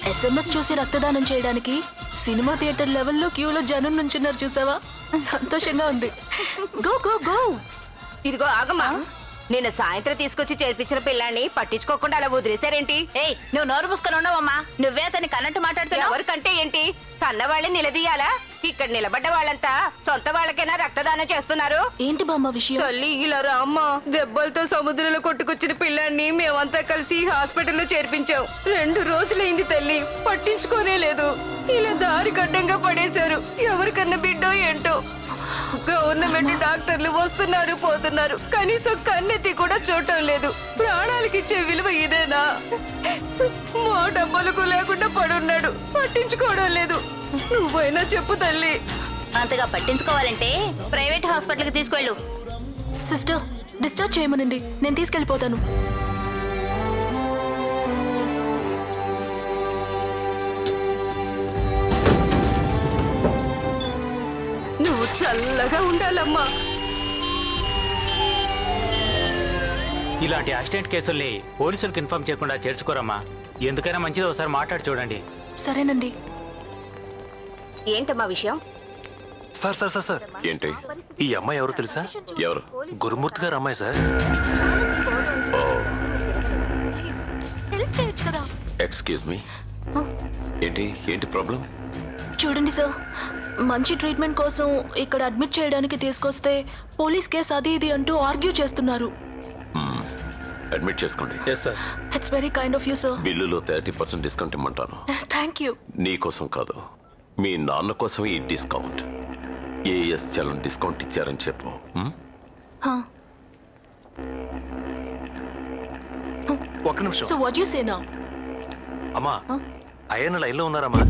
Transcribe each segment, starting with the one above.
SMS చూసి రక్తదానం చేయడానికి సినిమా థియేటర్ లెవెల్లో క్యూలో జనం నుంచున్నారు చూసావా సంతోషంగా ఉంది గో గో గో ఇదిగో ఆగమ్మా నిన్న సాయంత్రం తీసుకొచ్చి చేర్పించిన పిల్లాన్ని పట్టించుకోకుండా అలా వదిలేశారేంటి ఏయ్ నువ్వు నోరు మూసుకొని ఉండవమ్మా నువ్వే అతన్ని కన్నట్టు మాట్లాడుతున్నావు ఎవరికంటే ఏంటి కన్న వాళ్ళని నిలదీయాలా ఇక్కడ నిలబడ్డ వాళ్ళంతా సొంత వాళ్ళకైనా రక్తదానం చేస్తున్నారు ఏంటి బామ్మ విషయం తల్లి ఇలా రామ్మ దెబ్బలతో సముద్రంలో కొట్టుకొచ్చిన పిల్లాన్ని మేమంతా కలిసి హాస్పిటల్లో చేర్పించాం రెండు రోజులైంది తల్లి పట్టించుకోనే లేదు ఇలా దారి గడ్డంగా పడేశారు ఎవరికన్నా బిడ్డో ఏంటో గవర్నమెంట్ డాక్టర్లు వస్తున్నారు పోతున్నారు కనీసం కన్నెత్తి కూడా చూడటం లేదు ప్రాణాలకి ఇచ్చే విలువ ఇదేనా మా డబ్బులకు లేకుండా పడున్నాడు పట్టించుకోవడం లేదు నువ్వైనా చెప్పు తల్లి అంతగా పట్టించుకోవాలంటే ప్రైవేట్ హాస్పిటల్కి తీసుకెళ్ళు సిస్టర్ డిశ్చార్జ్ చేయమనండి నేను తీసుకెళ్ళిపోతాను నువ్వు చల్లగా ఉండాలమ్మా ఇలాంటి యాక్సిడెంట్ కేసుల్ని పోలీసులకు ఇన్ఫార్మ్ చేయకుండా చేర్చుకోరమ్మా ఎందుకైనా మంచిది ఒకసారి మాట్లాడి చూడండి సరేనండి ఏంటమ్మా విషయం సార్ సార్ సార్ సార్ ఏంటి ఈ అమ్మాయి ఎవరు తెలుసా ఎవరు గురుమూర్తి గారు అమ్మాయి సార్ హెల్ప్ చేయొచ్చు కదా ఎక్స్క్యూజ్ మీ ఏంటి ఏంటి ప్రాబ్లం చూడండి సార్ మంచి ట్రీట్మెంట్ కోసం ఇక్కడ అడ్మిట్ చేయడానికి తీసుకొస్తే పోలీస్ కేసు అది ఇది అంటూ ఆర్గ్యూ చేస్తున్నారు అడ్మిట్ చేసుకోండి yes sir it's very kind of you sir బిల్లులో థర్టీ పర్సెంట్ డిస్కౌంట్ ఇమ్మంటాను థ్యాంక్ యూ నీ కోసం కాదు మీ నాన్న కోసం ఈ డిస్కౌంట్ ఏఎస్ చలం డిస్కౌంట్ ఇచ్చారని చెప్పు హ్మ్? ఒక్క నిమిషం సో వాట్ యూ సే నా అమ్మా అయ్యన్న లైన్లో ఉన్నారమ్మా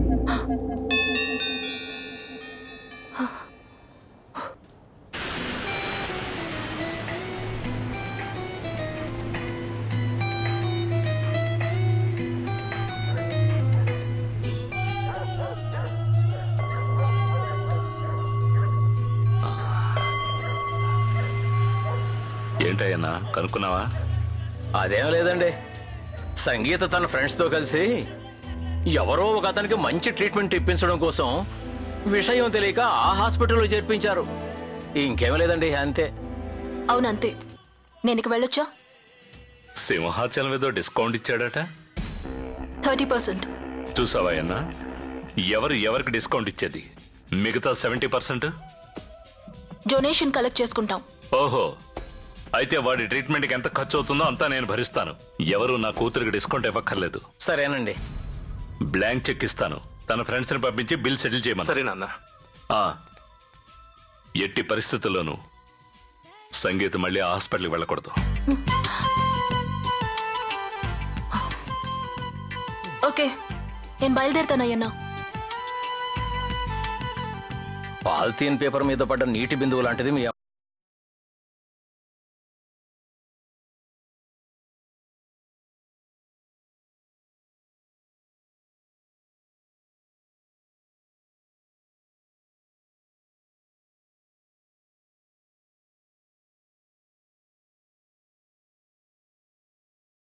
ఏంటయ్యన్నా కనుక్కున్నావా అదేం లేదండి సంగీత తన ఫ్రెండ్స్తో కలిసి ఎవరో ఒక అతనికి మంచి ట్రీట్మెంట్ ఇప్పించడం కోసం విషయం తెలియక ఆ హాస్పిటల్లో చేర్పించారు ఇంకేం లేదండి అంతే అవునంతే నేను ఇక వెళ్ళొచ్చా సింహాచలం ఏదో డిస్కౌంట్ ఇచ్చాడట థర్టీ పర్సెంట్ చూసావా అన్న ఎవరు ఎవరికి డిస్కౌంట్ ఇచ్చేది మిగతా సెవెంటీ పర్సెంట్ డొనేషన్ కలెక్ట్ చేసుకుంటాం ఓహో అయితే వాడి ట్రీట్మెంట్కి ఎంత ఖర్చు అవుతుందో అంతా నేను భరిస్తాను ఎవరు నా కూతురికి డిస్కౌంట్ ఇవ్వక్కర్లేదు సరేనండి బ్లాంక్ చెక్ ఇస్తాను తన ఫ్రెండ్స్ని పంపించి బిల్ సెటిల్ చేయమని సరే నాన్న ఎట్టి పరిస్థితుల్లోనూ సంగీత మళ్ళీ ఆ హాస్పిటల్కి వెళ్ళకూడదు ఓకే నేను బయలుదేరుతానయ్యన్నా పాల్తీన్ పేపర్ మీద పడ్డ నీటి బిందువు లాంటిది మీ